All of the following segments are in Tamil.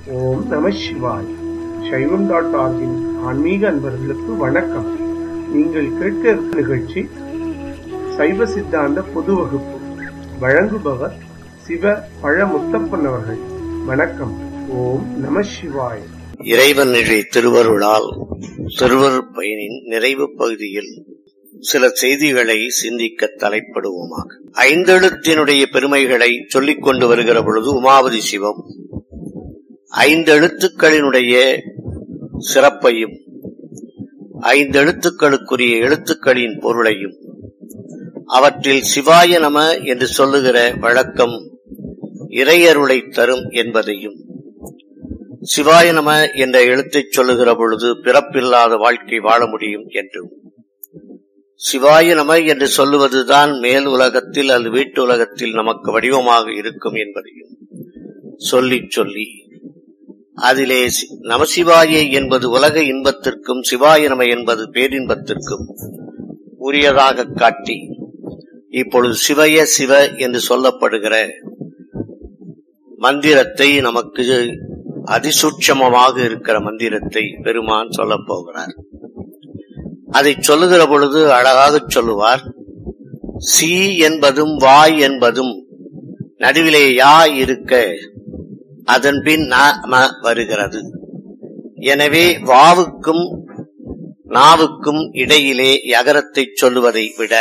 ஓம் நம சிவாய் சைவம் டாட் ஆர்கின் ஆன்மீக அன்பர்களுக்கு வணக்கம் நீங்கள் கேட்க இருக்கும் நிகழ்ச்சி சைவ சித்தாந்த பொது வகுப்பு வழங்குபவர் சிவ பழ முத்தப்பன் அவர்கள் வணக்கம் ஓம் நம சிவாய் இறைவனுடைய திருவருளால் திருவருட் பயனின் நிறைவு பகுதியில் சில செய்திகளை சிந்திக்க தலைப்படுவோமாக ஐந்தெழுத்தினுடைய பெருமைகளை சொல்லிக் கொண்டு வருகிற பொழுது உமாவதி சிவம் ஐந்தெழுத்துக்களினுடைய சிறப்பையும் ஐந்தெழுத்துக்களுக்குரிய எழுத்துக்களின் பொருளையும் அவற்றில் சிவாய நம என்று சொல்லுகிற வழக்கம் இறையருளை தரும் என்பதையும் சிவாய நம என்ற எழுத்தைச் சொல்லுகிற பொழுது பிறப்பில்லாத வாழ்க்கை வாழ முடியும் என்றும் சிவாய நம என்று சொல்லுவதுதான் மேல் உலகத்தில் அல்லது வீட்டு உலகத்தில் நமக்கு வடிவமாக இருக்கும் என்பதையும் சொல்லி சொல்லி அதிலே சி- நமசிவாய என்பது உலக இன்பத்திற்கும் சிவாய நம என்பது பேரின்பத்திற்கும் உரியதாக காட்டி இப்பொழுது சிவய சிவ என்று சொல்லப்படுகிற மந்திரத்தை நமக்கு அதிசூட்சமமாக இருக்கிற மந்திரத்தை பெருமான் சொல்லப் போகிறார் அதை சொல்லுகிற பொழுது அழகாக சொல்லுவார் சி என்பதும் வாய் என்பதும் நடுவிலே யா இருக்க அதன் பின் ந ம வருகிறது எனவே வாவுக்கும் நாவுக்கும் இடையிலே யகரத்தை சொல்லுவதை விட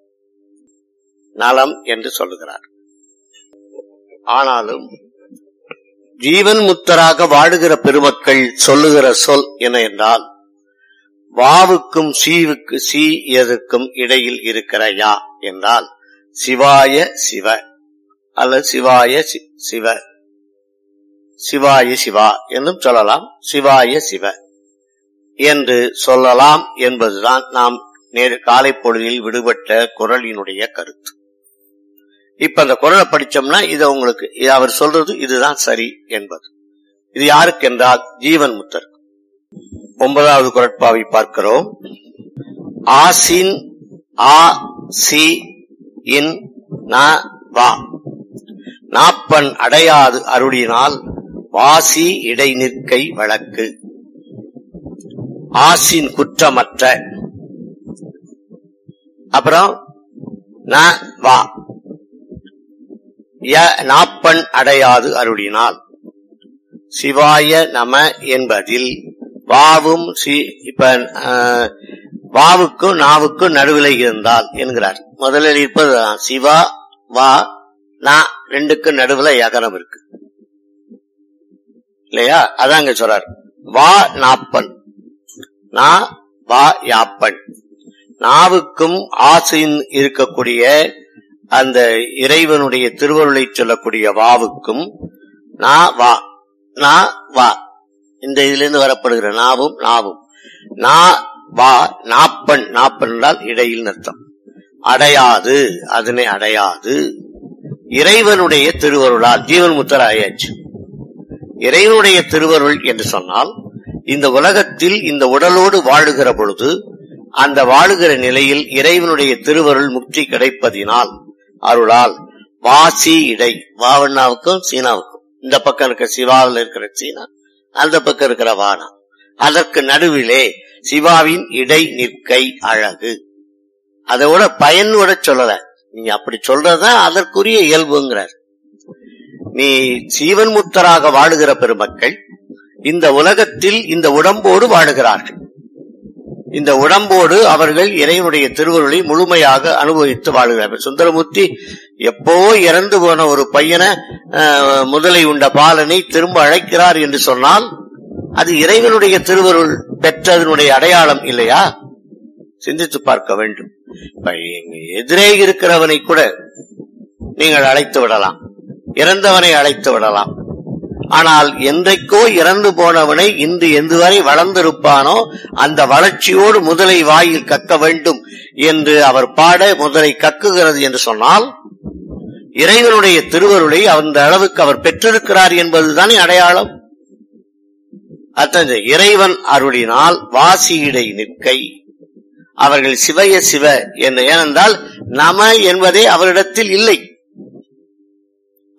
நலம் என்று சொல்லுகிறார் ஆனாலும் ஜீவன் முத்தராக வாழுகிற பெருமக்கள் சொல்லுகிற சொல் என்ன என்றால் வாவுக்கும் சீவுக்கு சி எதற்கும் இடையில் இருக்கிற யா என்றால் சிவாய சிவ அல்லது சிவாய சி- சிவ சிவாய சிவா என்றும் சொல்லலாம் சிவாய சிவ என்று சொல்லலாம் என்பதுதான் நாம் நேரு காலை பொழுதில் விடுபட்ட குரலினுடைய கருத்து இப்ப அந்த குரலை படிச்சோம்னா இது உங்களுக்கு இது அவர் சொல்றது இதுதான் சரி என்பது இது யாருக்கு என்றால் ஜீவன் முத்தர் ஒன்பதாவது குரட்பாவை பார்க்கிறோம் ஆசின் ஆ சி இன் ந வா நாப்பன் அடையாது அருளினால் வாசி இடை நிற்கை வழக்கு ஆசின் குற்றமற்ற அப்புறம் ந வா ய நாப்பன் அடையாது அருளினால் சிவாய நம என்பதில் வாவும் சி இப்ப அஹ், வாவுக்கும் நாவுக்கும் நடுவில் இருந்தால் என்கிறார் முதலில் இருப்பது சிவா வா நா ரெண்டுக்கும் நடுவுல யகரம் இருக்கு இல்லையா அதாங்க சொல்றார் வா நாப்பன் நா வா யாப்பன் நாவுக்கும் ஆசையின் இருக்கக்கூடிய அந்த இறைவனுடைய திருவருளை சொல்லக்கூடிய வாவுக்கும் நா வா நா வா இந்த இதிலிருந்து வரப்படுகிற நாவும் நாவும் நா வா நாப்பன் நாப்பன் என்றால் இடையில் அர்த்தம் அடையாது அதனை அடையாது இறைவனுடைய திருவருளால் ஜீவன் முத்தர் ஆயாச்சு இறைவனுடைய திருவருள் என்று சொன்னால் இந்த உலகத்தில் இந்த உடலோடு வாழுகிற பொழுது அந்த வாழுகிற நிலையில் இறைவனுடைய திருவருள் முக்தி கிடைப்பதினால் அருளால் வாசி இடை வாவண்ணாவுக்கும் சீனாவுக்கும் இந்த பக்கம் இருக்கிற சிவாவில் இருக்கிற சீனா அந்த பக்கம் இருக்கிற வானா அதற்கு நடுவிலே சிவாவின் இடை நிற்கை அழகு அதோட பயனோட சொல்லல நீங்க அப்படி சொல்றதுதான் அதற்குரிய இயல்புங்கிறார் நீ சீவன் முத்தராக வாழுகிற பெருமக்கள் இந்த உலகத்தில் இந்த உடம்போடு வாழுகிறார்கள் இந்த உடம்போடு அவர்கள் இறைவனுடைய திருவருளை முழுமையாக அனுபவித்து வாழுகிறார்கள் சுந்தரமூர்த்தி எப்போ இறந்து போன ஒரு பையனை அஹ், முதலை உண்ட பாலனை திரும்ப அழைக்கிறார் என்று சொன்னால் அது இறைவனுடைய திருவருள் பெற்றதனுடைய அடையாளம் இல்லையா சிந்தித்து பார்க்க வேண்டும் இப்ப எங்க எதிரே இருக்கிறவனை கூட நீங்கள் அழைத்து விடலாம் இறந்தவனை அழைத்து விடலாம் ஆனால் என்றைக்கோ இறந்து போனவனை இன்று எந்துவரை வளர்ந்திருப்பானோ அந்த வளர்ச்சியோடு முதலை வாயில் கக்க வேண்டும் என்று அவர் பாட முதலை கக்குகிறது என்று சொன்னால் இறைவனுடைய திருவருளை அந்த அளவுக்கு அவர் பெற்றிருக்கிறார் என்பதுதானே அடையாளம் அத்தகைய இறைவன் அருளினால் வாசியிடை நிற்கை அவர்கள் சிவய சிவ என்று ஏனென்றால் நம என்பதே அவரிடத்தில் இல்லை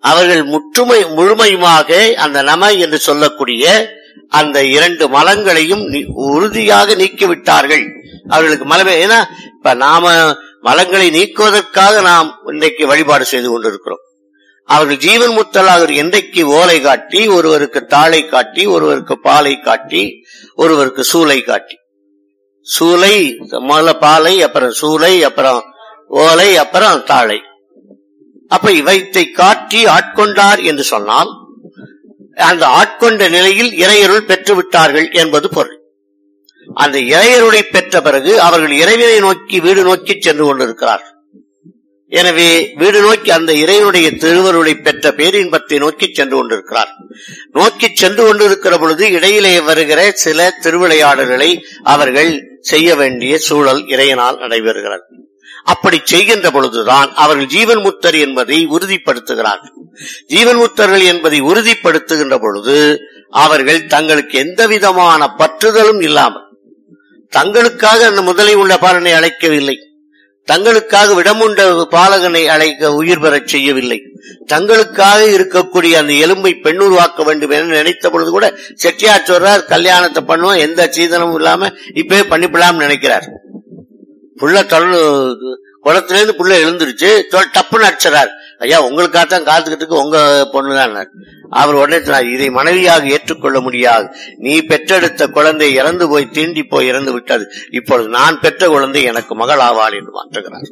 அவர்கள் முற்றுமை முழுமையுமாக அந்த நம என்று சொல்லக்கூடிய அந்த இரண்டு மலங்களையும் நீ- உறுதியாக நீக்கிவிட்டார்கள் அவர்களுக்கு மலமே ஏன்னா இப்ப நாம மலங்களை நீக்குவதற்காக நாம் இன்றைக்கு வழிபாடு செய்து கொண்டிருக்கிறோம் அவர்கள் ஜீவன் முத்தலாக என்றைக்கு ஓலை காட்டி ஒருவருக்கு தாளை காட்டி ஒருவருக்கு பாலை காட்டி ஒருவருக்கு சூளை காட்டி சூளை முதல்ல பாலை அப்புறம் சூளை அப்புறம் ஓலை அப்புறம் தாளை அப்ப இவைத்தை காட்டி ஆட்கொண்டார் என்று சொன்னால் அந்த ஆட்கொண்ட நிலையில் இறையருள் பெற்று விட்டார்கள் என்பது பொருள் அந்த இறையருளை பெற்ற பிறகு அவர்கள் இறைவனை நோக்கி வீடு நோக்கி சென்று கொண்டிருக்கிறார்கள் எனவே வீடு நோக்கி அந்த இறைவனுடைய திருவருளை பெற்ற பேரின்பத்தை நோக்கி சென்று கொண்டிருக்கிறார் நோக்கி சென்று கொண்டிருக்கிற பொழுது இடையிலே வருகிற சில திருவிளையாடல்களை அவர்கள் செய்ய வேண்டிய சூழல் இறையனால் நடைபெறுகிறது அப்படி செய்கின்ற பொழுதுதான் அவர்கள் ஜீவன் முத்தர் என்பதை உறுதிப்படுத்துகிறார்கள் ஜீவன் முத்தர்கள் என்பதை உறுதிப்படுத்துகின்ற பொழுது அவர்கள் தங்களுக்கு எந்த விதமான பற்றுதலும் இல்லாமல் தங்களுக்காக அந்த முதலை உள்ள பாலனை அழைக்கவில்லை தங்களுக்காக விடமுண்ட பாலகனை அழைக்க உயிர் பெறச் செய்யவில்லை தங்களுக்காக இருக்கக்கூடிய அந்த எலும்பை பெண்ணுருவாக்க வேண்டும் என நினைத்த பொழுது கூட செட்டியார் சொல்றார் கல்யாணத்தை பண்ணுவோம் எந்த சீதனமும் இல்லாம இப்பவே பண்ணிப்படலாம்னு நினைக்கிறார் புள்ள தொழு குளத்திலிருந்து புள்ள எழுந்துருச்சு தொ- டப்புன்னு அடிச்சார் ஐயா உங்களுக்காகத்தான் காத்துக்கிட்டு இருக்கு, உங்க பொண்ணுதான் அவர் உடனே சொன்னார் இதை மனைவியாக ஏற்றுக்கொள்ள முடியாது நீ பெற்றெடுத்த குழந்தை இறந்து போய் தீண்டி போய் இறந்து விட்டது இப்பொழுது நான் பெற்ற குழந்தை எனக்கு மகள் ஆவாள் என்று மாற்றுகிறார்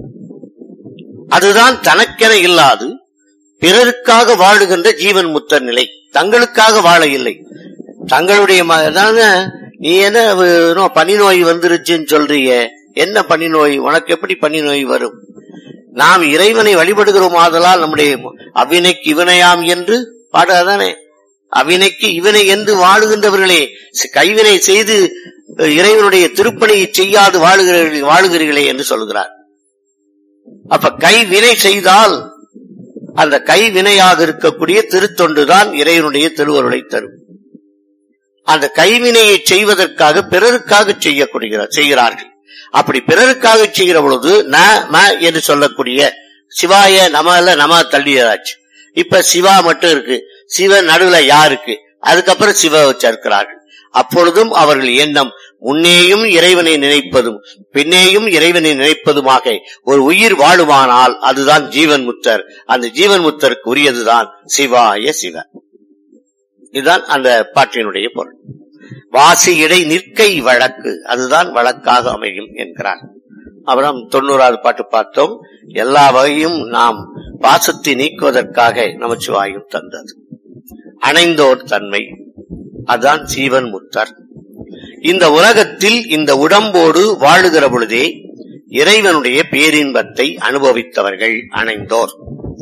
அதுதான் தனக்கென இல்லாது பிறருக்காக வாழுகின்ற ஜீவன் முத்தர் நிலை தங்களுக்காக வாழ இல்லை தங்களுடைய ம- அதாவது நீ என்ன வு- பனி நோய் வந்துருச்சுன்னு சொல்றியே என்ன பனி நோய் உனக்கு எப்படி பனி நோய் வரும் நாம் இறைவனை வழிபடுகிறோம் ஆதலால் நம்முடைய அவினைக்கு இவனையாம் என்று பாடாதானே அவினைக்கு இவனை என்று வாழுகின்றவர்களே சி- கைவினை செய்து அஹ், இறைவனுடைய திருப்பணியை செய்யாது வாழுகிறீர்கள் வாழுகிறீர்களே என்று சொல்கிறார் அப்ப கைவினை செய்தால் அந்த கைவினையாக இருக்கக்கூடிய திருத்தொண்டுதான் இறைவனுடைய திருவருளை தரும் அந்த கைவினையை செய்வதற்காக பிறருக்காக செய்யக்கூடிய செய்கிறார்கள் அப்படி பிறருக்காக செய்கிற பொழுது ந ம என்று சொல்லக்கூடிய சிவாய நமல நம தள்ளியாச்சு இப்ப சிவா மட்டும் இருக்கு சிவ நடுவுல யாருக்கு அதுக்கப்புறம் சிவ சேர்க்கிறார்கள் அப்பொழுதும் அவர்கள் எண்ணம் முன்னேயும் இறைவனை நினைப்பதும் பின்னேயும் இறைவனை நினைப்பதுமாக ஒரு உயிர் வாழுமானால் அதுதான் ஜீவன் முத்தர் அந்த ஜீவன் முத்தருக்கு உரியதுதான் சிவாய சிவ இதுதான் அந்த பாட்டினுடைய பொருள் வாசி இடை நிற்கை வழக்கு அதுதான் வழக்காக அமையும் என்கிறார் அப்புறம் தொண்ணூறாவது பாட்டு பார்த்தோம் எல்லா வகையும் நாம் பாசத்தை நீக்குவதற்காக நமச்சிவாயும் தந்தது அணைந்தோர் தன்மை அதான் ஜீவன் முத்தர் இந்த உலகத்தில் இந்த உடம்போடு வாழுகிற பொழுதே இறைவனுடைய பேரின்பத்தை அனுபவித்தவர்கள் அணைந்தோர்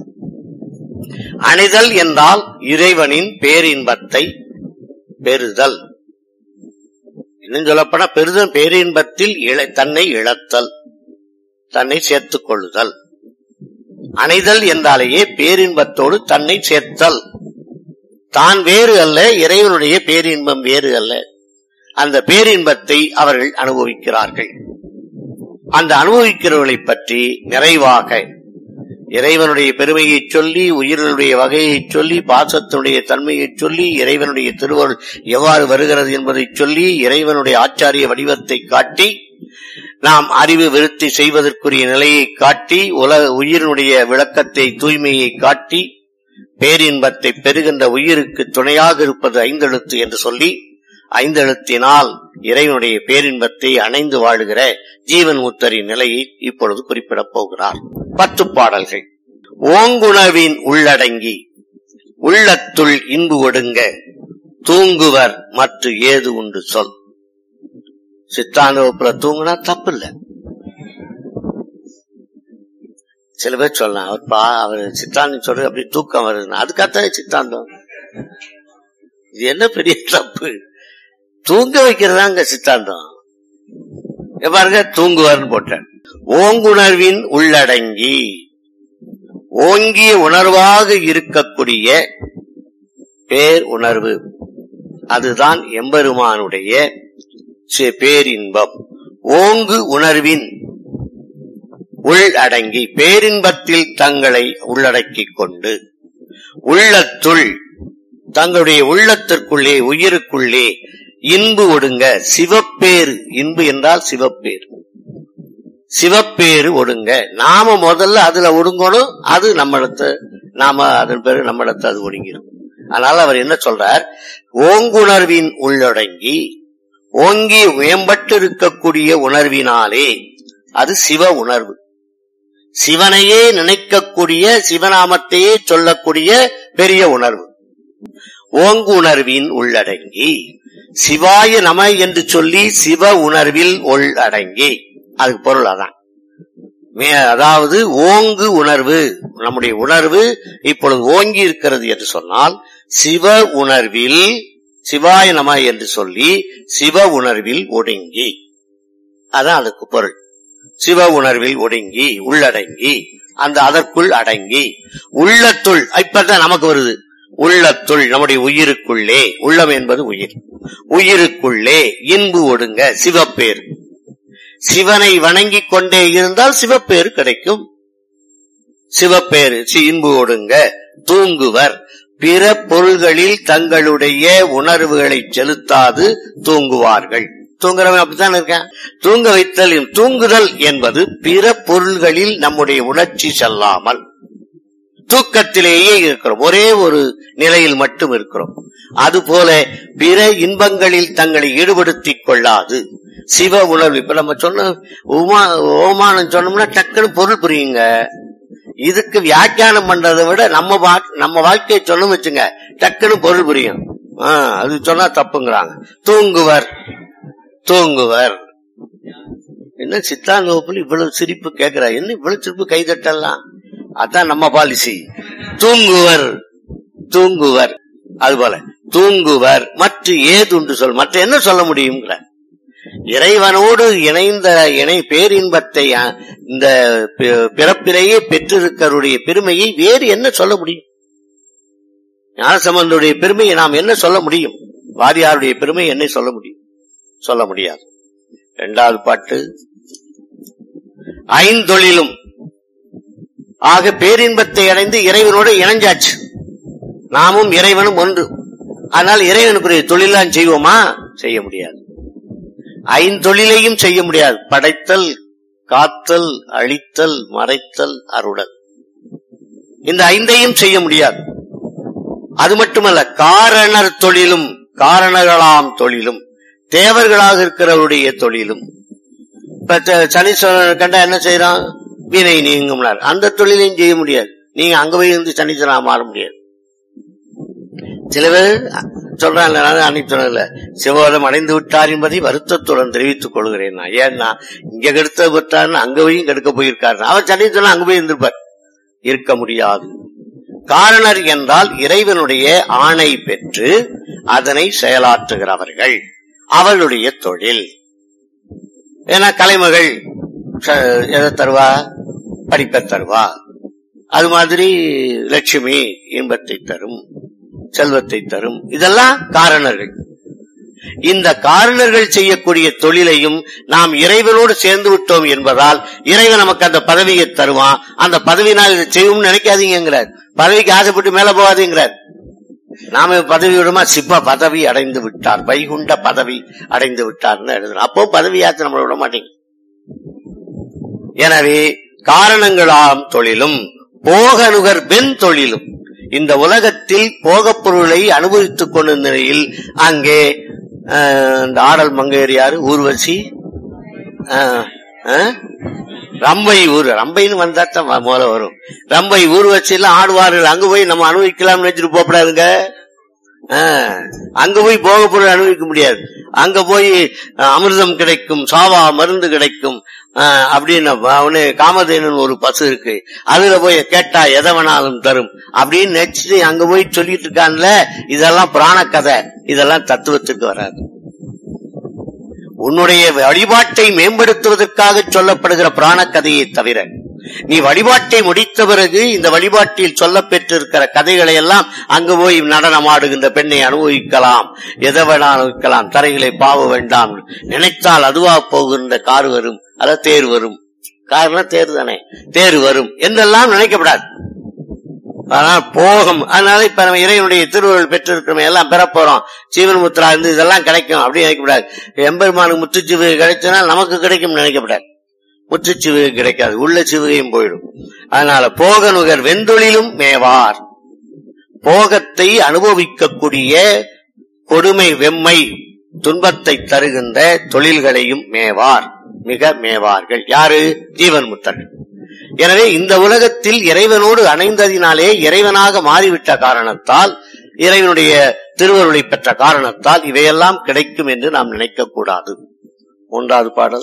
அணைதல் என்றால் இறைவனின் பேரின்பத்தை பெறுதல் இன்னும் சொல்லப்போனா பெறுதல் பேரின்பத்தில் இழ- தன்னை இழத்தல் தன்னை சேர்த்துக் கொள்ளுதல் அணைதல் என்றாலேயே பேரின்பத்தோடு தன்னை சேர்த்தல் தான் வேறு அல்ல இறைவனுடைய பேரின்பம் வேறு அல்ல அந்த பேரின்பத்தை அவர்கள் அனுபவிக்கிறார்கள் அந்த அனுபவிக்கிறவர்களை பற்றி நிறைவாக இறைவனுடைய பெருமையை சொல்லி உயிர்களுடைய வகையை சொல்லி பாசத்தினுடைய தன்மையை சொல்லி இறைவனுடைய திருவருள் எவ்வாறு வருகிறது என்பதை சொல்லி இறைவனுடைய ஆச்சாரிய வடிவத்தை காட்டி நாம் அறிவு விருத்தி செய்வதற்குரிய நிலையை காட்டி உலக உயிரினுடைய விளக்கத்தை தூய்மையை காட்டி பேரின்பத்தை பெறுகின்ற உயிருக்கு துணையாக இருப்பது ஐந்தெழுத்து என்று சொல்லி ஐந்தெழுத்தினால் இறைவனுடைய பேரின்பத்தை அணைந்து வாழுகிற ஜீவன் முத்தரின் நிலையை இப்பொழுது குறிப்பிடப் போகிறார் பத்து பாடல்கள் ஓங்குணவின் உள்ளடங்கி உள்ளத்துள் இன்பு ஒடுங்க தூங்குவர் மற்ற ஏது உண்டு சொல் சித்தாந்த வகுப்புல தூங்குனா தப்பு இல்ல சில பேர் சொல்லலாம் அவர் பா அவர் சித்தாந்தம் சொல்றது அப்படி தூக்கம் வருதுன்னு அதுக்காகத்தான் சித்தாந்தம் இது என்ன பெரிய தப்பு தூங்க வைக்கிறதாங்க சித்தாந்தம் இங்க பாருங்க தூங்குவார்னு போட்டேன் ஓங்குணர்வின் உள்ளடங்கி ஓங்கிய உணர்வாக இருக்கக்கூடிய பேர் உணர்வு அதுதான் எம்பெருமானுடைய சி- பேரின்பம் ஓங்கு உணர்வின் உள் அடங்கி பேரின்பத்தில் தங்களை உள்ளடக்கிக் கொண்டு உள்ளத்துள் தங்களுடைய உள்ளத்திற்குள்ளே உயிருக்குள்ளே இன்பு ஒடுங்க சிவப்பேறு இன்பு என்றால் சிவப்பேறு சிவப்பேறு ஒடுங்க நாம முதல்ல அதுல ஒடுங்கணும் அது நம்மளத்த நாம அதன் பேரு நம்மளத்த அது ஒடுங்கிடும் அதனால அவர் என்ன சொல்றார் ஓங்குணர்வின் உள்ளடங்கி ஓங்கி மேம்பட்டு இருக்கக்கூடிய உணர்வினாலே அது சிவ உணர்வு சிவனையே நினைக்கக்கூடிய சிவநாமத்தையே சொல்லக்கூடிய பெரிய உணர்வு ஓங்கு உணர்வின் உள்ளடங்கி சிவாய நம என்று சொல்லி சிவ உணர்வில் உள்ளடங்கி அதுக்கு பொருள் அதான் மே- அதாவது ஓங்கு உணர்வு நம்முடைய உணர்வு இப்பொழுது ஓங்கி இருக்கிறது என்று சொன்னால் சிவ உணர்வில் சிவாய நம என்று சொல்லி சிவ உணர்வில் ஒடுங்கி அதான் அதுக்கு பொருள் சிவ உணர்வில் ஒடுங்கி உள்ளடங்கி அந்த அதற்குள் அடங்கி உள்ளத்துள் இப்பதான் நமக்கு வருது உள்ளத்துள் நம்முடைய உயிருக்குள்ளே உள்ளம் என்பது உயிர் உயிருக்குள்ளே இன்பு ஒடுங்க சிவப்பேர் சிவனை வணங்கிக் கொண்டே இருந்தால் சிவப்பேறு கிடைக்கும் சிவப்பேறு சி- இன்பு ஒடுங்க தூங்குவர் பிற பொருள்களில் தங்களுடைய உணர்வுகளை செலுத்தாது தூங்குவார்கள் தூங்குறவன் அப்படித்தான் இருக்கேன் தூங்க வைத்தல் தூங்குதல் என்பது பிற பொருள்களில் நம்முடைய உணர்ச்சி செல்லாமல் தூக்கத்திலேயே இருக்கிறோம் ஒரே ஒரு நிலையில் மட்டும் இருக்கிறோம் அதுபோல பிற இன்பங்களில் தங்களை ஈடுபடுத்திக் கொள்ளாது சிவ உணர்வு இப்ப நம்ம சொன்ன உமா ஓமானம் சொன்னோம்னா டக்குன்னு பொருள் புரியுங்க இதுக்கு வியாக்கியானம் பண்றதை விட நம்ம வா- நம்ம வாழ்க்கையை சொன்னோம் வச்சுங்க டக்குன்னு பொருள் புரியும் ஆ, அது சொன்னா தப்புங்கிறாங்க தூங்குவர் தூங்குவர் என்ன சித்தாந்த வகுப்புல இவ்வளவு சிரிப்பு கேக்குறா என்ன இவ்வளவு சிரிப்பு கைதட்டலாம் அதான் நம்ம பாலிசி தூங்குவர் தூங்குவர் அதுபோல தூங்குவர் மற்ற ஏதுண்டு சொல் மற்ற என்ன சொல்ல முடியுங்கிற இறைவனோடு இணைந்த இணை பேரின்பத்தை அ, இந்த பி- பிறப்பிலேயே பெற்றிருக்கருடைய பெருமையை வேறு என்ன சொல்ல முடியும் ஞானசம்பந்தருடைய பெருமையை நாம் என்ன சொல்ல முடியும் வாரியாருடைய பெருமை என்ன சொல்ல முடியும் சொல்ல முடியாது இரண்டாவது பாட்டு ஐந்தொழிலும் ஆக பேரின்பத்தை அடைந்து இறைவனோடு இணைஞ்சாச்சு நாமும் இறைவனும் ஒன்று ஆனால் இறைவனுக்குரிய தொழிலாம் செய்வோமா செய்ய முடியாது ஐந்தொழிலையும் செய்ய முடியாது படைத்தல் காத்தல் அழித்தல் மறைத்தல் அருளல் இந்த ஐந்தையும் செய்ய முடியாது அது மட்டுமல்ல காரணர் தொழிலும் காரணங்களாம் தொழிலும் தேவர்களாக இருக்கிறவருடைய தொழிலும் இப்ப ச- சனீஸ்வரன் கண்டா என்ன செய்யறான் வினை நீங்கும்னார் அந்த தொழிலையும் செய்ய முடியாது நீங்க அங்க போய் இருந்து சனீஸ்வரனா மாற முடியாது சில பேர் சொல்றாங்க நான் அன்னைக்கு சொன்னல சிவபதம் அடைந்து விட்டார் என்பதை வருத்தத்துடன் தெரிவித்துக் கொள்கிறேன் நான் ஏன்னா இங்க கெடுத்த விட்டாருன்னு அங்க போய் கெடுக்க போயிருக்காரு அவர் சனீஸ்வரன் அங்க போய் இருந்திருப்பார் இருக்க முடியாது காரணர் என்றால் இறைவனுடைய ஆணை பெற்று அதனை செயலாற்றுகிறவர்கள் அவளுடைய தொழில் ஏன்னா கலைமகள் ச- எதை தருவா படிப்பை தருவா அது மாதிரி லட்சுமி இன்பத்தை தரும் செல்வத்தை தரும் இதெல்லாம் காரணர்கள் இந்த காரணர்கள் செய்யக்கூடிய தொழிலையும் நாம் இறைவனோடு சேர்ந்து விட்டோம் என்பதால் இறைவன் நமக்கு அந்த பதவியை தருவான் அந்த பதவியினால் இதை செய்யும்னு நினைக்காதீங்கிறார் பதவிக்கு ஆசைப்பட்டு மேல போகாதீங்கிறார் நாம பதவி விடுமா சிப்ப பதவி அடைந்து விட்டார் வைகுண்ட பதவி அடைந்து விட்டார்னு எழுதுறோம் அப்போ பதவியாச்சு நம்மளை விட மாட்டேங்க எனவே காரணங்களாம் தொழிலும் போகனுகர் பெண் தொழிலும் இந்த உலகத்தில் போகப் பொருளை அனுபவித்துக் கொண்ட நிலையில் அங்கே அஹ், இந்த ஆடல் மங்கையர் ஊர்வசி அஹ், அஹ், ரம்பை ஊர் ரம்பைன்னு வந்தா தான் மொ- முதல்ல வரும் ரம்பை ஊர்வசி எல்லாம் ஆடுவார்கள் அங்க போய் நம்ம அனுபவிக்கலாம்னு நினைச்சிட்டு போகப்படாதுங்க ஆஹ், அங்க போய் போக பொருள் அனுபவிக்க முடியாது அங்க போய் அஹ், அமிர்தம் கிடைக்கும் சாவா மருந்து கிடைக்கும் ஆஹ், அப்படின்னு அவனு காமதேனன் ஒரு பசு இருக்கு அதுல போய் கேட்டா எதை வேணாலும் தரும் அப்படின்னு நினைச்சிட்டு அங்க போய் சொல்லிட்டு இருக்கான்ல இதெல்லாம் புராண கதை இதெல்லாம் தத்துவத்துக்கு வராது உன்னுடைய வழிபாட்டை மேம்படுத்துவதற்காக சொல்லப்படுகிற புராண கதையை தவிர நீ வழிபாட்டை முடித்த பிறகு இந்த வழிபாட்டில் சொல்லப் பெற்றிருக்கிற கதைகளை எல்லாம் அங்கு போய் நடனம் ஆடுகின்ற பெண்ணை அனுபவிக்கலாம் எதை வேணாலும் அனுபவிக்கலாம் தரைகளை பாவ வேண்டாம் நினைத்தால் அதுவா போகின்ற கார் வரும் அல்ல தேர் வரும் காரணம் தேர் தானே தேர் வரும் என்றெல்லாம் நினைக்கப்படாது ஆனால் போகம் அதனால இப்ப நம்ம இறைவனுடைய திருவுருள் பெற்றிருக்கிறோம் எல்லாம் பெற போறோம் ஜீவன் முத்ரா இருந்து இதெல்லாம் கிடைக்கும் அப்படின்னு நினைக்கப்படாது எம்பெருமானுக்கு முத்துச்சிவு கிடைச்சனா நமக்கு கிடைக்கும் நினைக்கப்படாது முற்றுச்சிவு கிடைக்காது உள்ள சிவுகையும் போயிடும் அதனால போக நுகர் வெந்தொழிலும் மேவார் போகத்தை அனுபவிக்கக்கூடிய கொடுமை வெம்மை துன்பத்தை தருகின்ற தொழில்களையும் மேவார் மிக மேவார்கள் யாரு ஜீவன் முத்தர்கள் எனவே இந்த உலகத்தில் இறைவனோடு அணைந்ததினாலே இறைவனாக மாறிவிட்ட காரணத்தால் இறைவனுடைய திருவருளை பெற்ற காரணத்தால் இவையெல்லாம் கிடைக்கும் என்று நாம் நினைக்க கூடாது மூன்றாவது பாடல்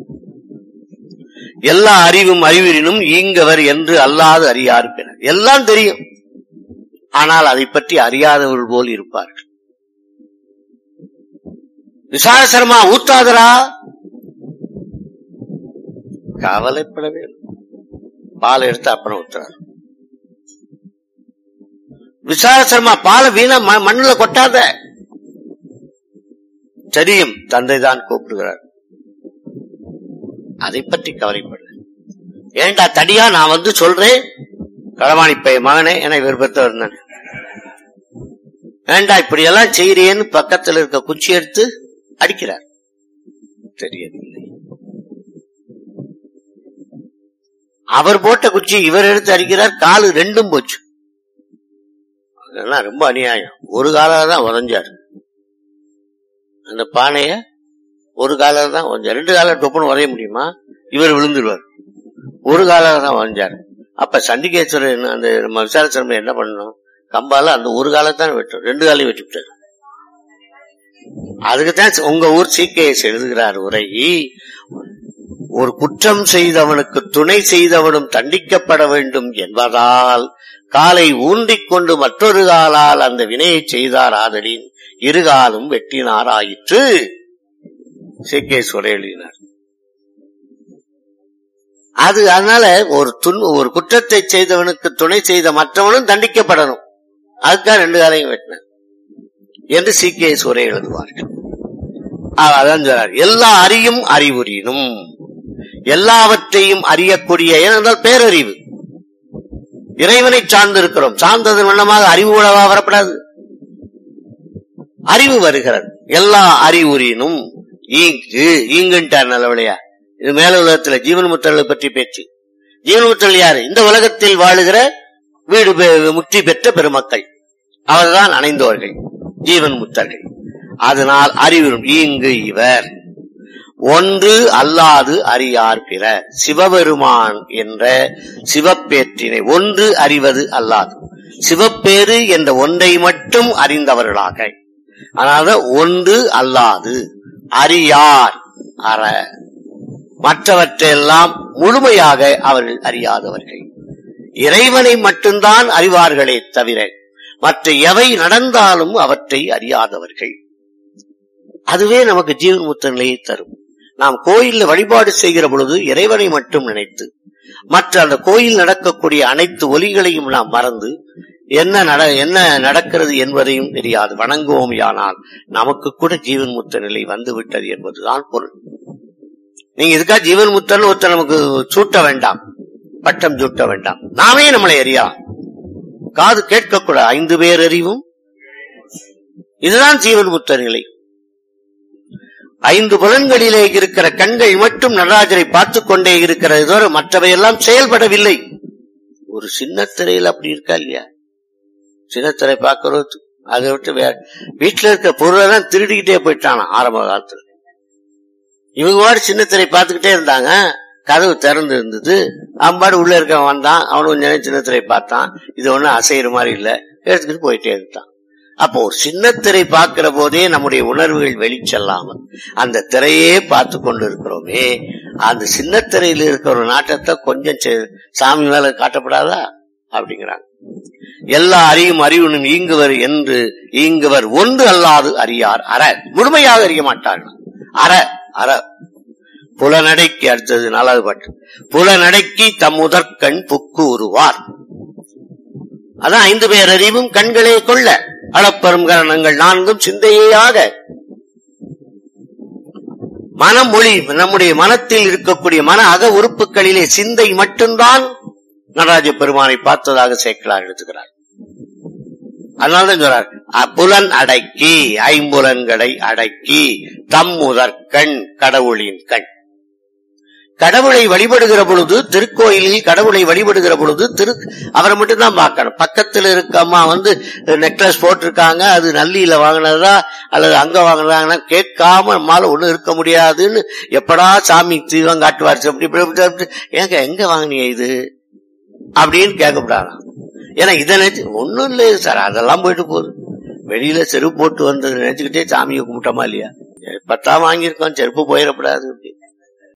எல்லா அறிவும் அறிவினும் ஈங்கவர் என்று அல்லாது அறியார் பிறர் எல்லாம் தெரியும் ஆனால் அதை பற்றி அறியாதவர்கள் போல் இருப்பார்கள் விசாரசரமா ஊத்தாதரா கவலைப்படவே இல்லை. பால் எடுத்து அப்புறம் ஊத்துறாரு விசாரசரமா பாலை வீணா ம- மண்ணுல கொட்டாத தெரியும் தந்தை தான் கூப்பிடுகிறார் அதை பற்றி கவலைப்படல ஏண்டா தடியா நான் வந்து சொல்றேன் களவாணி பைய மகனே என விருப்பத்தை இருந்தான் ஏண்டா இப்படி எல்லாம் செய்யறியேன்னு பக்கத்துல இருக்க குச்சி எடுத்து அடிக்கிறார் தெரியவில்லை அவர் போட்ட குச்சி இவர் எடுத்து அடிக்கிறார் காலு ரெண்டும் போச்சு அதெல்லாம் ரொம்ப அநியாயம் ஒரு காலால தான் உதஞ்சார் அந்த பானைய ஒரு காலால தான் உதஞ்சார் ரெண்டு கால டொப்புன்னு உதைய முடியுமா இவர் விழுந்துருவார் ஒரு காலால தான் உதஞ்சார் அப்ப சண்டிகேஸ்வரர் என்ன அந்த நம்ம விசாரச்சரம்பை என்ன பண்ணணும் கம்பால அந்த ஒரு காலத்தான் வெட்டும் ரெண்டு காலையும் வெட்டி விட்டார் அதுக்குத்தான் உங்க ஊர் சீக்கையஸ் எழுதுகிறார் உரை ஒரு குற்றம் செய்தவனுக்கு துணை செய்தவனும் தண்டிக்கப்பட வேண்டும் என்பதால் காலை ஊன்றிக் கொண்டு மற்றொரு காலால் அந்த வினையை செய்தார் ஆதலின் இருகாலும் வெட்டினார் ஆயிற்று சீக்கேஸ்வரர் எழுதினார் அது அதனால ஒரு துன் ஒரு குற்றத்தை செய்தவனுக்கு துணை செய்த மற்றவனும் தண்டிக்கப்படணும் அதுக்காக ரெண்டு காலையும் வெட்டினார் என்று சீக்கேஸ்வரர் எழுதுவார்கள் அவர் அதான் சொல்றார் எல்லா அறியும் அறிவுறினும் எல்லாவற்றையும் அறியக்கூடிய ஏனென்றால் பேரறிவு இறைவனை சார்ந்திருக்கிறோம் சார்ந்ததன் வண்ணமாக அறிவு உணவா வரப்படாது அறிவு வருகிறது எல்லா அறிவுறினும் ஈங்கு ஈங்குன்ட்டார் நல்லவளையா இது மேல உலகத்துல ஜீவன் முத்தர்களை பற்றி பேச்சு ஜீவன் முத்தர்கள் யாரு இந்த உலகத்தில் வாழுகிற வீடு பெ- முக்தி பெற்ற பெருமக்கள் அவர்தான் அணைந்தவர்கள் ஜீவன் முத்தர்கள் அதனால் அறிவிரும் ஈங்கு இவர் ஒன்று அல்லாது அறியார் பிற சிவபெருமான் என்ற சிவப்பேற்றினை ஒன்று அறிவது அல்லாது சிவப்பேறு என்ற ஒன்றை மட்டும் அறிந்தவர்களாக அதனால ஒன்று அல்லாது அறியார் அற மற்றவற்றையெல்லாம் முழுமையாக அவர்கள் அறியாதவர்கள் இறைவனை மட்டும்தான் அறிவார்களே தவிர மற்ற எவை நடந்தாலும் அவற்றை அறியாதவர்கள் அதுவே நமக்கு ஜீவன் முத்த நிலையை தரும் நாம் கோயில்ல வழிபாடு செய்கிற பொழுது இறைவனை மட்டும் நினைத்து மற்ற அந்த கோயில் நடக்கக்கூடிய அனைத்து ஒலிகளையும் நாம் மறந்து என்ன நட என்ன நடக்கிறது என்பதையும் தெரியாது வணங்குவோம் யானால் நமக்கு கூட ஜீவன் முத்த நிலை வந்து விட்டது என்பதுதான் பொருள் நீங்க இதுக்காக ஜீவன் முத்தன் ஒருத்தர் நமக்கு சூட்ட வேண்டாம் பட்டம் சூட்ட வேண்டாம் நாமே நம்மளை அறியலாம் காது கேட்கக்கூடாது ஐந்து பேர் அறிவும் இதுதான் ஜீவன் முத்த நிலை ஐந்து புலன்களிலே இருக்கிற கண்கள் மட்டும் நடராஜரை பார்த்துக் கொண்டே இருக்கிறது தவிர மற்றவையெல்லாம் செயல்படவில்லை ஒரு சின்ன திரையில் அப்படி இருக்கா இல்லையா சின்ன திரை பார்க்கறது அதை விட்டு வே- வீட்டுல இருக்க பொருளெல்லாம் திருடிக்கிட்டே போயிட்டானா ஆரம்ப காலத்துல இவங்க பாடு சின்ன திரை பார்த்துக்கிட்டே இருந்தாங்க கதவு திறந்து இருந்தது அம்பாடு உள்ள இருக்கவன் வந்தான் அவனு கொஞ்ச நேரம் சின்ன திரை பார்த்தான் இது ஒண்ணும் அசைகிற மாதிரி இல்ல எடுத்துக்கிட்டு போயிட்டே இருந்தான் அப்போ ஒரு சின்ன திரை பார்க்கிற போதே நம்முடைய உணர்வுகள் வெளிச்செல்லாமல் அந்த திரையே பார்த்து கொண்டு இருக்கிறோமே அந்த சின்ன திரையில இருக்கிற ஒரு நாட்டத்தை கொஞ்சம் செ- சாமி மேல காட்டப்படாதா அப்படிங்கிறாங்க எல்லா அறியும் அறிவுனும் ஈங்குவர் என்று ஈங்குவர் ஒன்று அல்லாது அறியார் அற முழுமையாக அறிய மாட்டார்கள் அற அற புலநடைக்கு அடுத்தது நாலாவது பாட்டு புலநடைக்கு தம்முதற்கண் புக்கு உருவார் அதான் ஐந்து பேர் அறிவும் கண்களே கொள்ள அளப்பெரும் கரணங்கள் நான்கும் சிந்தையேயாக மனம் மொழி நம்முடைய மனத்தில் இருக்கக்கூடிய மன அக உறுப்புகளிலே சிந்தை மட்டும்தான் நடராஜ பெருமானை பார்த்ததாக சேக்கலார் எழுதுகிறார் அதனாலதான் சொல்றார் அ- புலன் அடக்கி ஐம்புலன்களை அடக்கி தம் முதற்கண் கடவுளின் கண் கடவுளை வழிபடுகிற பொழுது திருக்கோயிலில் கடவுளை வழிபடுகிற பொழுது திரு அவரை மட்டும் தான் பார்க்கணும் பக்கத்துல இருக்க அம்மா வந்து நெக்லஸ் போட்டிருக்காங்க அது நல்லியில வாங்கினதா அல்லது அங்க வாங்கினாங்கன்னா கேட்காம நம்மால ஒண்ணும் இருக்க முடியாதுன்னு எப்படா சாமி தீவம் காட்டுவார் அப்படி இப்படி இப்படி அப்படி. ஏங்க எங்க வாங்கினீங்க இது அப்படின்னு கேட்கப்படாதான் ஏன்னா இதை நினைச்சு ஒண்ணும் இல்லை சார் அதெல்லாம் போயிட்டு போகுது வெளியில செருப்பு போட்டு வந்தது நினைச்சுக்கிட்டே சாமியை கும்பிட்டோமா இல்லையா பத்தாம் வாங்கியிருக்கோம் செருப்பு போயிடக்கூடாது